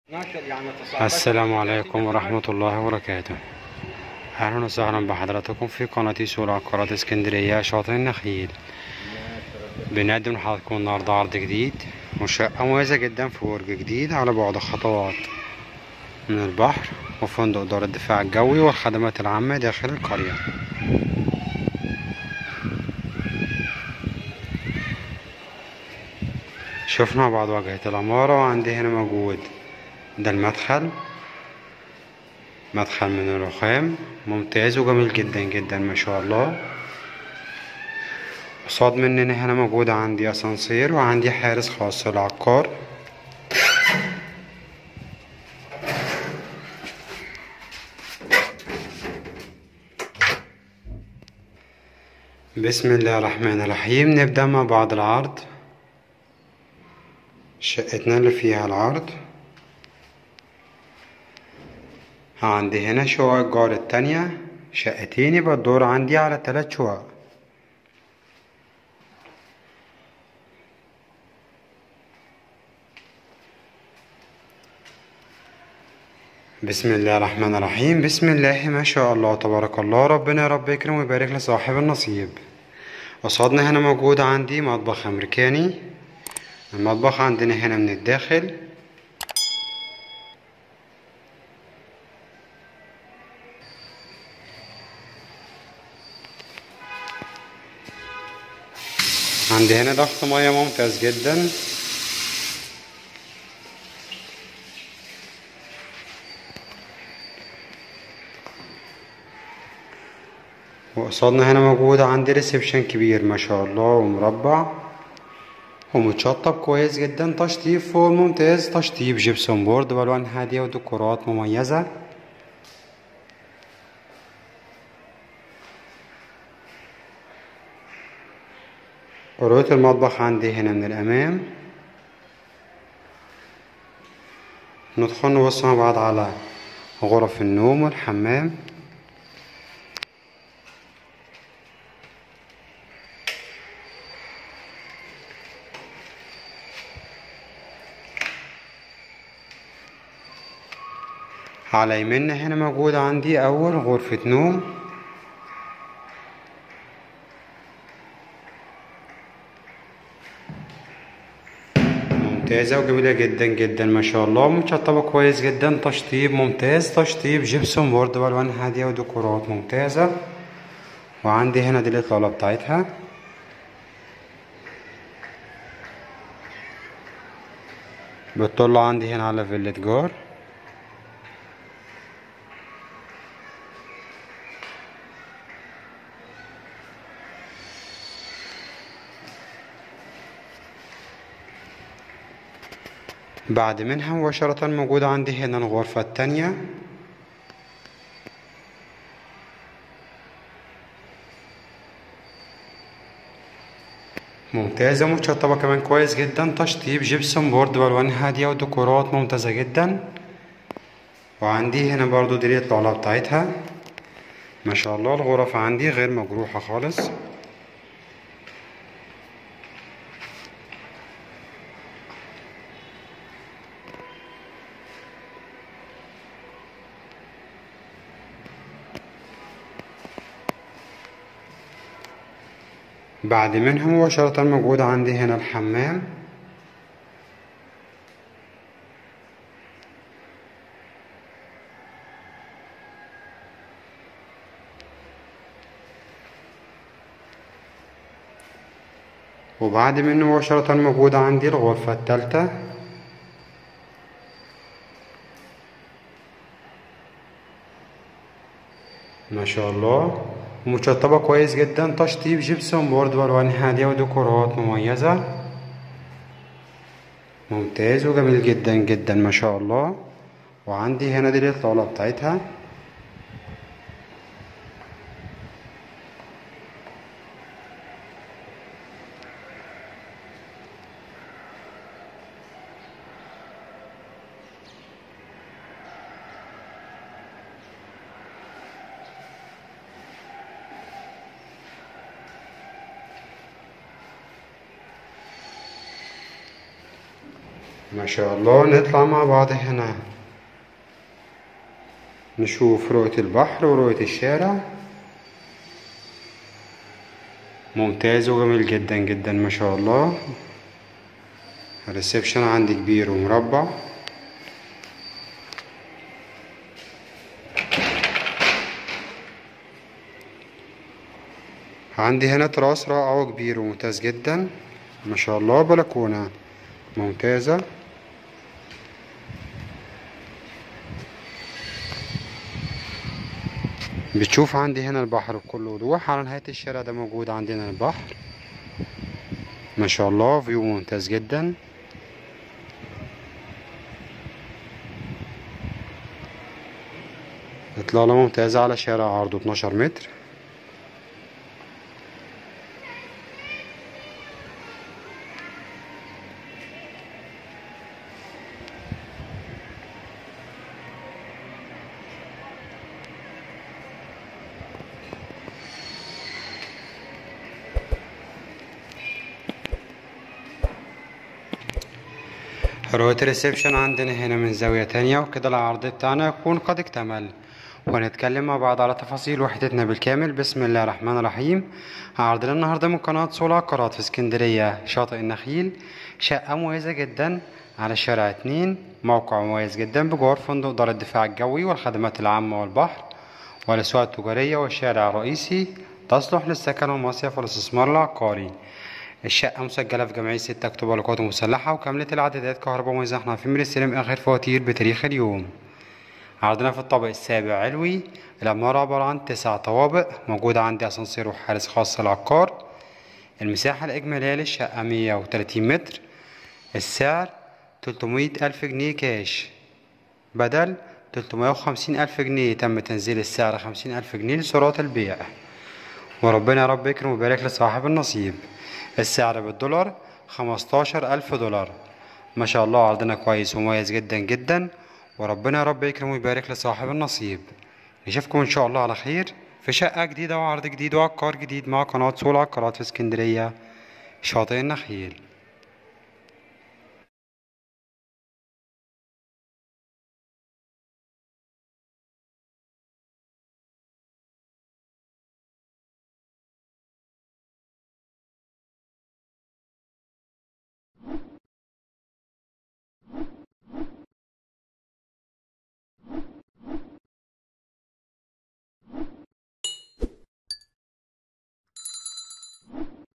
السلام عليكم ورحمة الله وبركاته أهلا وسهلا بحضراتكم في قناة سوق العقارات اسكندرية شاطئ النخيل بنقدم لحضراتكم النهاردة عرض جديد وشقة مميزة جدا في برج جديد على بعد خطوات من البحر وفندق دار الدفاع الجوي والخدمات العامة داخل القرية شفنا مع بعض واجهة العمارة وعندي هنا موجود ده المدخل مدخل من الرخام ممتاز وجميل جدا جدا ما شاء الله قصاد مننا هنا موجود عندي اسانسير وعندي حارس خاص للعقار بسم الله الرحمن الرحيم نبدأ مع بعض العرض شقتنا اللي فيها العرض عندي هنا شقق الجار التانية شقتين يبقى الدور عندي على تلات شقق بسم الله الرحمن الرحيم بسم الله ما شاء الله تبارك الله ربنا يا رب يكرم ويبارك لصاحب النصيب قصادنا هنا موجود عندي مطبخ أمريكاني المطبخ عندنا هنا من الداخل عندي هنا ضغط مياه ممتاز جدا وقصادنا هنا موجود عندي ريسبشن كبير ما شاء الله ومربع ومتشطب كويس جدا تشطيب فوق ممتاز تشطيب جبسون بورد والوان هاديه وديكورات مميزه قروة المطبخ عندي هنا من الأمام ندخل نبص مع بعض على غرف النوم والحمام على يمنا هنا موجود عندي أول غرفة نوم ممتازة وجميلة جدا جدا ما شاء الله متشطبة كويس جدا تشطيب ممتاز تشطيب جبسون بورد والوان هادية وديكورات ممتازة وعندي هنا دي الإطلالة بتاعتها بتطل عندي هنا على فيلة جار بعد منها مباشرة موجود عندي هنا الغرفة التانية ممتازة متشطبة كمان كويس جدا تشطيب جبسون بورد والوان هادية وديكورات ممتازة جدا وعندي هنا برضو دي الإطلالة بتاعتها ما شاء الله الغرف عندي غير مجروحة خالص بعد منها مباشرة موجود عندي هنا الحمام وبعد منه مباشرة موجود عندي الغرفة التالتة ما شاء الله متشطبة كويس جدا تشطيب جبسون بورد والوان هادية وديكورات مميزة ممتاز وجميل جدا جدا ما شاء الله وعندي هنا دي الإطلالة بتاعتها ما شاء الله نطلع مع بعض هنا نشوف رؤية البحر ورؤية الشارع ممتاز وجميل جدا جدا ما شاء الله الريسبشن عندي كبير ومربع عندي هنا تراس رائع وكبير وممتاز جدا ما شاء الله بلكونة ممتازة بتشوف عندي هنا البحر بكل وضوح على نهاية الشارع ده موجود عندنا البحر ما شاء الله فيو ممتاز جدا إطلالة ممتازة على شارع عرضه 12 متر رؤية الريسبشن عندنا هنا من زاوية تانية وكده العرض بتاعنا يكون قد اكتمل وهنتكلم مع بعض على تفاصيل وحدتنا بالكامل بسم الله الرحمن الرحيم عرضنا النهاردة من قناة سول عقارات في اسكندرية شاطئ النخيل شقة مميزة جدا على شارع اتنين موقع مميز جدا بجوار فندق دار الدفاع الجوي والخدمات العامة والبحر والأسواق التجارية والشارع الرئيسي تصلح للسكن والمصيف والاستثمار العقاري الشقة مسجلة في جمعية 6 أكتوبر للقوات المسلحة وكاملة الإعدادات كهرباء مزاحمة في من السلم آخر فواتير بتاريخ اليوم عرضنا في الطابق السابع علوي العمارة عبارة عن تسع طوابق موجود عندي أسانسير وحارس خاص للعقار المساحة الإجمالية للشقة 130 متر السعر 300 ألف جنيه كاش بدل 350 ألف جنيه تم تنزيل السعر 50 ألف جنيه لسرعة البيع وربنا يا رب يكرم ويبارك لصاحب النصيب السعر بالدولار خمستاشر ألف دولار ما شاء الله عرضنا كويس ومميز جدا جدا وربنا يا رب يكرم ويبارك لصاحب النصيب نشوفكم إن شاء الله على خير في شقة جديدة وعرض جديد وعقار جديد مع قناة سول عقارات في اسكندرية شاطئ النخيل